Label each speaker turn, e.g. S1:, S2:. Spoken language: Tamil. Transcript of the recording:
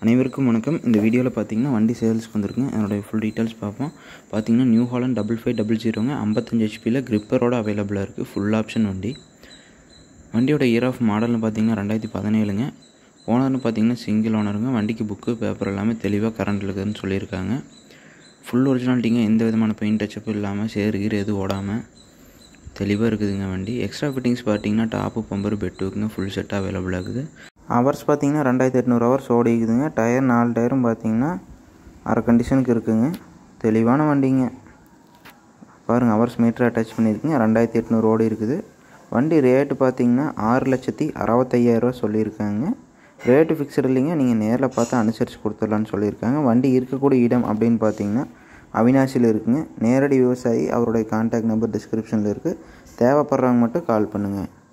S1: அனைவருக்கும் வணக்கம் இந்த வீடியோவில் பார்த்தீங்கன்னா வண்டி சேல்ஸ்க்கு வந்திருக்குங்க அதனுடைய ஃபுல் டீட்டெயில்ஸ் பார்ப்போம் பார்த்தீங்கன்னா New Holland double five double ஜீரோங்க ஐம்பத்தஞ்சு ஹெச்பியில் கிரிப்பரோட அவைலபிளாக இருக்குது ஃபுல் ஆப்ஷன் வண்டி வண்டியோட இயர் ஆஃப் மாடல்னு பார்த்தீங்கன்னா ரெண்டாயிரத்தி பதினேழுங்க ஓனர்னு பார்த்தீங்கன்னா சிங்கிள் ஓனருங்க வண்டிக்கு புக்கு பேப்பர் எல்லாமே தெளிவாக கரண்ட் இருக்குதுன்னு சொல்லியிருக்காங்க ஃபுல் ஒரிஜினாலிட்டிங்க எந்த விதமான பெயிண்ட் டச்சப்பும் இல்லாமல் சேர் கீர் எதுவும் ஓடாமல் தெளிவாக இருக்குதுங்க வண்டி எக்ஸ்ட்ரா ஃபிட்டிங்ஸ் பார்த்தீங்கன்னா டாப்பு பம்பர் பெட்டுக்குங்க ஃபுல் செட்டாக அவைலபிளாக இருக்குது ஹவர்ஸ் பார்த்தீங்கன்னா ரெண்டாயிரத்தி எட்நூறு ஹவர்ஸ் ஓடிக்குதுங்க டயர் நாலு டயரும் பார்த்தீங்கன்னா அரை கண்டிஷனுக்கு இருக்குங்க தெளிவான வண்டிங்க பாருங்கள் ஹவர்ஸ் மீட்டர் அட்டாச் பண்ணியிருக்குங்க ரெண்டாயிரத்தி எட்நூறு ஓடி இருக்குது வண்டி ரேட்டு பார்த்தீங்கன்னா ஆறு லட்சத்தி அறுபத்தையாயிரரூவா சொல்லியிருக்காங்க ரேட்டு ஃபிக்ஸ்டு இல்லைங்க நீங்கள் நேரில் பார்த்து அனுசரித்து கொடுத்துடலான்னு சொல்லியிருக்காங்க வண்டி இருக்கக்கூடிய இடம் அப்படின்னு பார்த்தீங்கன்னா அவினாசியில் இருக்குங்க நேரடி விவசாயி அவருடைய கான்டாக்ட் நம்பர் டிஸ்கிரிப்ஷனில் இருக்குது தேவைப்படுறவங்க மட்டும் கால் பண்ணுங்கள்